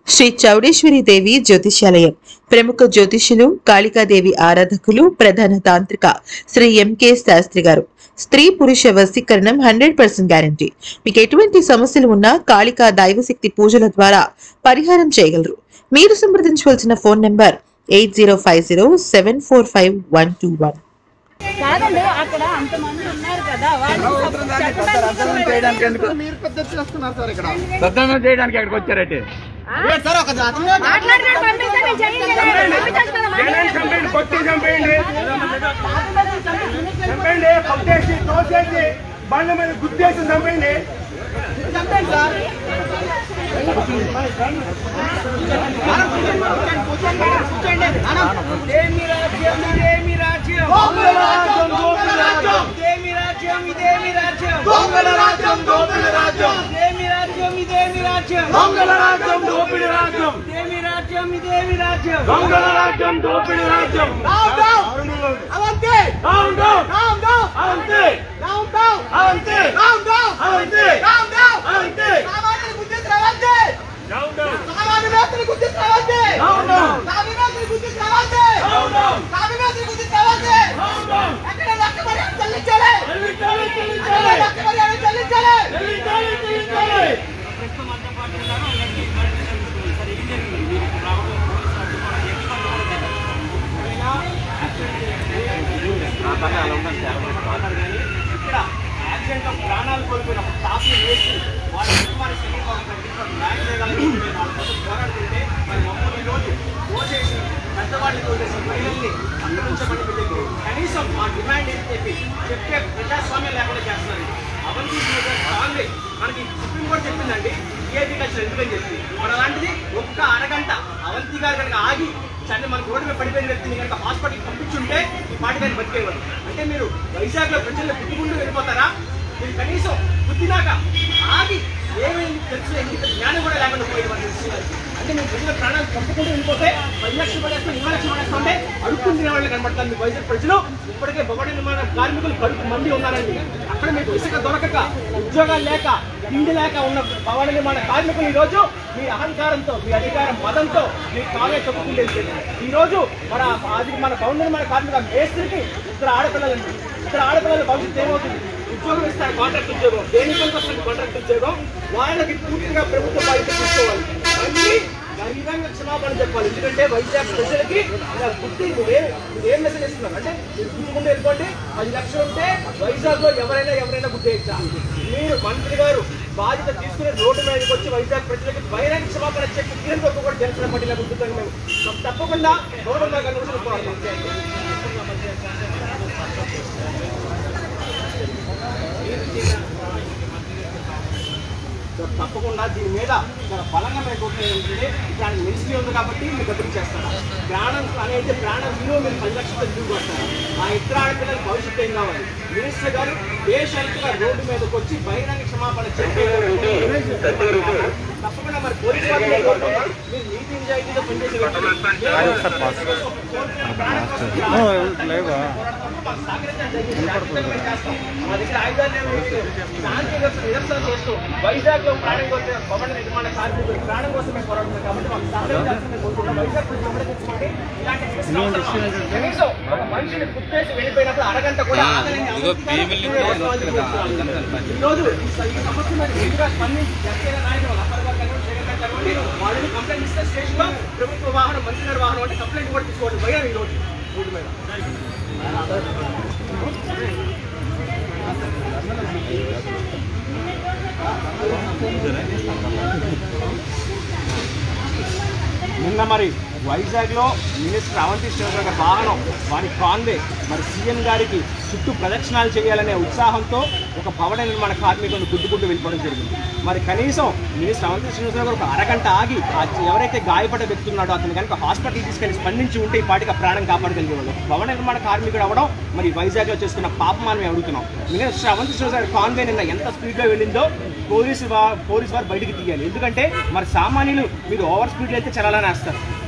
శ్రీ చౌడేశ్వరి దేవి జ్యోతిష్యాలయం ప్రముఖ జ్యోతిష్యులు కాళికాదేవి ఆరాధకులు ప్రధాన తాంత్రిక శ్రీ ఎంకే శాస్త్రి గారు స్త్రీ పురుష వశీకరణం హండ్రెడ్ పర్సెంట్ గ్యారంటీ మీకు ఎటువంటి సమస్యలు ఉన్నా కాళికా దైవశక్తి పూజల ద్వారా పరిహారం చేయగలరు మీరు సంప్రదించవలసిన phone number eight zero five zero seven four five one two one కాదండి అక్కడ అంతమంది ఉన్నారు కదా వాళ్ళు దద్దనం చేయడానికి ఎందుకు మీరు పెద్ద చేస్తున్నారు సార్ ఇక్కడ దద్దనం చేయడానికి ఎక్కడికి వచ్చారంటే లేదు సార్ ఒక జాతర మాట్లాడినట్టు పంపిస్తే నేను చేయగలను. పంపించచ్చు కదా, మాట్లాడండి. చంపేయండి కొట్టి చంపేయండి చంపేయండి కొట్టేసి తోసేసి బండ్ల మీద గుద్దేసి చంపేయండి చంపండి సార్ ఇదేమి రాజ్యం ఇదేమి రాజ్యం దొంగల రాజ్యం, దొంగల రాజ్యం. ఇదేమి రాజ్యం ఇదేమి రాజ్యం దొంగల రాజ్యం దోపిడి రాజ్యం ఇదేమి రాజ్యం ఇదేమి రాజ్యం దొంగల రాజ్యం దోపిడి రాజ్యం ఇదేమి రాజ్యం ఇదేమి రాజ్యం దొంగల రాజ్యం దోపిడి రాజ్యం అవంతే డౌన్ డౌన్ డౌన్ డౌన్ అంతే డౌన్ డౌన్ అంతే డౌన్ డౌన్ అంతే డౌన్ డౌన్ అంతే సామాన్యుని గుర్తించరావంతే డౌన్ డౌన్ సామాన్య వ్యక్తిని గుర్తించరావంతే డౌన్ డౌన్ సామాన్య వ్యక్తిని గుర్తించరావంతే డౌన్ డౌన్ సామాన్య వ్యక్తిని గుర్తించరావంతే డౌన్ డౌన్ ఎక్కడ లెక్క మర్యాద చెల్లించాలి చెల్లించాలి ఎక్కడ చెల్లించాలి లెక్క మర్యాద చెల్లించాలి చెల్లించాలి చెల్లించాలి ఇక్కడ యాక్సిడెంట్ లో ప్రాణాలు కోల్పోయిన టాప్ని వేసి వాళ్ళ కుటుంబాన్ని శ్రీకాకుళం కట్టించుకొని న్యాయం చేయాలని చెప్పి వాళ్ళ కోసం పోరాడుతుంటే మరి మమ్మల్ని ఈరోజు ఓటేసి పెద్దవాళ్ళని వదిలేసి మహిళల్ని అక్కడ ఉంచమని వెళ్ళి కనీసం మా డిమాండ్ ఏంటి చెప్పి చెప్పే ప్రజాస్వామ్యం లేకుండా చేస్తున్నారు అవంతి కాంగ్రెస్ మనకి సుప్రీంకోర్టు చెప్పిందండి ఏపీ కల్చర్ ఎందుకని చెప్పి మరి అలాంటిది ఒక్క అరగంట అవంతి గారు కనుక ఆగి చండి మన రోడ్డు మీద పడిపోయిన వ్యక్తిని కనుక హాస్పిటల్కి పంపించుంటే ఈ పాటి గారిని బతికేవారు అంటే మీరు వైజాగ్ లో ప్రజలు పుట్టుకుంటూ వెళ్ళిపోతారా మీరు కనీసం పుట్టినాక ఆగి ఏమైంది తెలిసిన ఇంత జ్ఞానం కూడా లేకుండా పోయేది వాళ్ళు తెలిసినారు అంటే మీరు ప్రజల ప్రాణాలు చంపుకుంటూ వెళ్ళిపోతే పది లక్షలు పడేస్తే ఇరవై లక్షలు పడేస్తుంటే అడుక్కుని తినే వాళ్ళు కనబడతారు మీ వైజాగ్ ప్రజలు ఇప్పటికే భవన నిర్మాణ కార్మికులు కడుపు మంది ఉన్నారండి అక్కడ మీకు ఇసుక దొరకక ఉద్యోగాలు లేక తిండి లేక ఉన్న భవన నిర్మాణ కార్మికులు ఈ రోజు మీ అహంకారంతో మీ అధికారం మదంతో మీ కాలే చెప్పుకుంటే ఈ రోజు మన అది మన భవన నిర్మాణ కార్మిక మేస్త్రికి ఇద్దరు ఆడపిల్లలండి ఇద్దరు ఆడపిల్లల భవిష్యత్తు ఏమవుతుంది ఉద్యోగం ఇస్తారు కాంట్రాక్ట్ ఉద్యోగం దేనికి వస్తుంది కాంట్రాక్ట్ ఉద్యోగం వాళ్ళకి పూర్తిగా ప్రభుత్వ బాధ్యత తీసుకోవాలి మళ్ళీ గరీబంగా క్షమాపణ చెప్పాలి ఎందుకంటే వైజాగ్ ప్రజలకి ఇలా గుర్తి నువ్వే నువ్వేం మెసేజ్ ఇస్తున్నావు అంటే మీరు గుర్తుకుంటూ వెళ్ళిపోండి పది లక్షలు ఉంటే వైజాగ్ లో ఎవరైనా ఎవరైనా గుర్తేయచ్చా మీరు మంత్రి గారు బాధ్యత తీసుకుని రోడ్డు మీదకి వచ్చి వైజాగ్ ప్రజలకి బహిరంగ క్షమాపణ చెప్పి తీరు తప్పు కూడా జనసేన పార్టీలో గుర్తుతాను మేము తప్పకుండా గౌరవంగా కనుగొని పోరాడతాం సో తప్పకుండా దీని మీద చాలా బలంగా మేము కోరుకునేది ఏంటంటే ఇక్కడ మినిస్ట్రీ ఉంది కాబట్టి మీరు దగ్గరికి చేస్తారా ప్రాణం అనేది ప్రాణం విలువ మీరు పది లక్షలతో తిరిగి వస్తారు ఆ ఇద్దరు ఆడపిల్లల భవిష్యత్తు ఏం కావాలి మినిస్టర్ గారు బేషరతుగా రోడ్డు మీదకి వచ్చి బహిరంగ క్షమాపణ చెప్పే తప్పకుండా మరి పోలీసు వారు మీరు కోరుకుంటారు. మీరు నీతి నిజాయితీతో పనిచేసే మా దగ్గర ఆయుధాలు లేవు, ఏమీ లేవు. శాంతి వ్యవస్థ నిరసన చేస్తూ వైజాగ్ లో ప్రాణం కోసం భవన నిర్మాణ కార్మికులు ప్రాణం కోసం మేము పోరాడుతున్నాం కాబట్టి మాకు సహాయం చేస్తుందని కోరుకుంటున్నాం. వైజాగ్ ప్రజలు గమనించుకోండి. ఇలాంటి కేసులు అవసరం. కనీసం ఒక మనిషిని గుర్తేసి వెళ్ళిపోయినప్పుడు అరగంట కూడా ఆగలేని అవంతి గారు ఈ రోజు ఈ సమస్య మీద ముందుగా స్పందించి జనసేన నాయకులు అప్పర్ గారు కానివ్వండి, శేఖర్ గారు కానివ్వండి, వాళ్ళని కంప్లైంట్ ఇస్తే స్టేషన్ లో ప్రభుత్వ వాహనం మంత్రి గారి వాహనం అంటే కంప్లైంట్ కూడా తీసుకోండి భయం ఈ రోజు రోడ్డు మీద నిన్న మరి వైజాగ్ లో మినిస్టర్ అవంతి శ్రీనివాసరావు గారి వాహనం వారి కాన్వే మరి సీఎం గారికి చుట్టూ ప్రదక్షిణాలు చేయాలనే ఉత్సాహంతో ఒక భవన నిర్మాణ కార్మికులను గుద్దుకుంటూ వెళ్ళిపోవడం జరిగింది మరి కనీసం మినిస్టర్ అవంతి శ్రీనివాసరావు గారు ఒక అరగంట ఆగి ఆ ఎవరైతే గాయపడ్డ వ్యక్తి ఉన్నాడో అతను కనుక హాస్పిటల్ తీసుకెళ్లి స్పందించి ఉంటే ఈ పాటికి ఆ ప్రాణం కాపాడగలిగేవాళ్ళు భవన నిర్మాణ కార్మికుడు అవ్వడం మరి వైజాగ్ లో చేసుకున్న పాపం మనం అడుగుతున్నాం మినిస్టర్ అవంతి శ్రీనివాసరావు గారి కాన్వే నిన్న ఎంత స్పీడ్ లో వెళ్ళిందో పోలీసు వా- పోలీసు వారు బయటికి తీయాలి ఎందుకంటే మరి సామాన్యులు మీరు ఓవర్ స్పీడ్ అయితే చలాలని వేస్తారు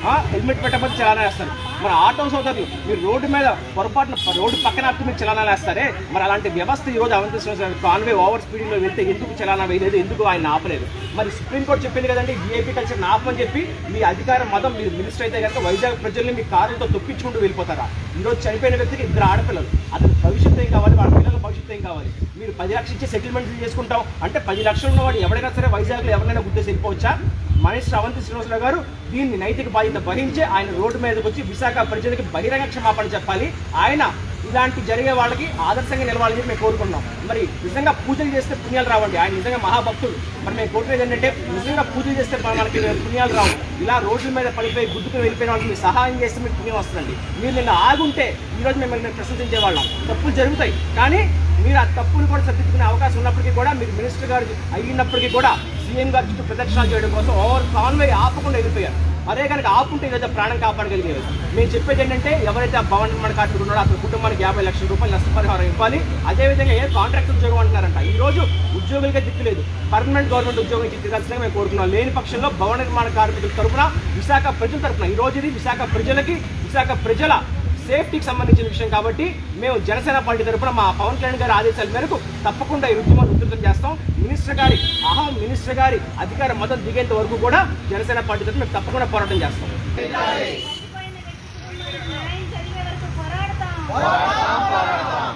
ఆ, హెల్మెట్ పెట్టకపోతే చలానా వేస్తారు మరి ఆటో సోదరులు మీరు రోడ్డు మీద పొరపాటున రోడ్డు పక్కన ఆపితే మీరు చలానా వేస్తారే మరి అలాంటి వ్యవస్థ ఈ రోజు అవంతిస్తున్న కాన్వే ఓవర్ స్పీడింగ్లో వెళ్తే ఎందుకు చలానా వేయలేదు ఎందుకు ఆయన ఆపలేదు మరి సుప్రీంకోర్టు చెప్పింది కదండి విఐపీ కల్చర్ ఆపని చెప్పి మీ అధికార మతం మీరు మినిస్టర్ అయితే కనుక వైజాగ్ ప్రజల్ని మీ కారులతో తొక్కించుకుంటూ వెళ్ళిపోతారా ఈ రోజు చనిపోయిన వ్యక్తికి ఇద్దరు ఆడపిల్లలు అతని భవిష్యత్తు ఏం కావాలి వాళ్ళ పిల్లల భవిష్యత్తు ఏం కావాలి మీరు పది లక్షలు ఇచ్చి సెటిల్మెంట్ చేసుకుంటాం అంటే పది లక్షలు ఉన్నవాడు ఎవరైనా సరే వైజాగ్లో ఎవరైనా గుర్తేసి వెళ్ళిపోవచ్చా మనిషి అవంతి శ్రీనివాసరావు గారు దీన్ని నైతిక బాధ్యత వహించి ఆయన రోడ్డు మీదకి వచ్చి విశాఖ ప్రజలకి బహిరంగ క్షమాపణ చెప్పాలి ఆయన ఇలాంటి జరిగే వాళ్ళకి ఆదర్శంగా నిలవాలని చెప్పి మేము కోరుకుంటున్నాం మరి నిజంగా పూజలు చేస్తే పుణ్యాలు రావండి ఆయన నిజంగా మహాభక్తుడు మరి మేము కోరుకునేది ఏంటంటే నిజంగా పూజలు చేస్తే మనకి పుణ్యాలు రావు ఇలా రోడ్ల మీద పడిపోయి గుద్దుకుని వెళ్ళిపోయిన వాళ్ళకి మీరు సహాయం చేస్తే మీకు పుణ్యం వస్తుందండి మీరు నిన్న ఆగుంటే ఈరోజు మిమ్మల్ని మేము ప్రశంసించే వాళ్ళం తప్పులు జరుగుతాయి కానీ మీరు ఆ తప్పులు కూడా సర్దిద్దుకునే అవకాశం ఉన్నప్పటికీ కూడా మీరు మినిస్టర్ గారు అయినప్పటికీ కూడా సీఎం గారి చుట్టూ ప్రదక్షిణాలు చేయడం కోసం ఓవర్ కాన్వే ఆపకుండా వెళ్ళిపోయారు అదే కనుక ఆపుంటే ఈరోజు ప్రాణం కాపాడగలిగేది మేము చెప్పేది ఏంటంటే ఎవరైతే ఆ భవన్ నిర్మాణ కార్మికుడు ఉన్నాడో అతని కుటుంబానికి యాభై లక్షల రూపాయలు నష్టపరిహారం ఇవ్వాలి అదేవిధంగా ఏ కాంట్రాక్ట్ ఉద్యోగం అంటున్నారంట ఈ రోజు ఉద్యోగులకే దిక్కులేదు పర్మనెంట్ గవర్నమెంట్ ఉద్యోగం ఇచ్చి దిగాల్సిందిగా మేము కోరుకున్నాం లేని పక్షంలో భవన నిర్మాణ కార్మికుల తరపున విశాఖ ప్రజల తరపున ఈ రోజు ఇది విశాఖ ప్రజలకి విశాఖ ప్రజల సేఫ్టీకి సంబంధించిన విషయం కాబట్టి మేము జనసేన పార్టీ తరపున మా పవన్ కళ్యాణ్ గారి ఆదేశాల మేరకు తప్పకుండా ఈ ఉద్యమాన్ని ఉధృతం చేస్తాం మినిస్టర్ గారి అహం మినిస్టర్ గారి అధికార మద్దతు దిగేంత వరకు కూడా జనసేన పార్టీ తరపున మేము తప్పకుండా పోరాటం చేస్తాం చనిపోయిన వ్యక్తి న్యాయం జరిగే వరకు పోరాడతాం పోరాడతాం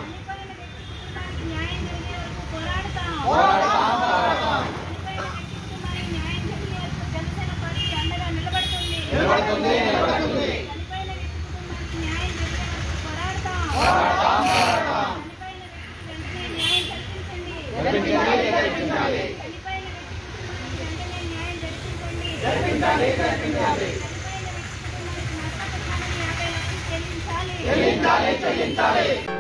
న్యాయం జరిగే వరకు పోరాడతాం చనిపోయిన వ్యక్తి కుటుంబానికి న్యాయం జరిగే వరకు జనసేన పార్టీ అండగా నిలబడుతుంది నిలబడుతుంది నిలబడుతుంది చనిపోయిన వ్యక్తి కుటుంబానికి న్యాయం జరిగే వరకు పోరాడతాం పోరాడతాం చనిపోయిన వ్యక్తికి వెంటనే న్యాయం జరిపించండి చనిపోయిన వ్యక్తి కుటుంబానికి వెంటనే న్యాయం జరిపించండి చనిపోయిన వ్యక్తి కుటుంబానికి నష్టపరిహారం యాభై లక్షలు చెల్లించాలి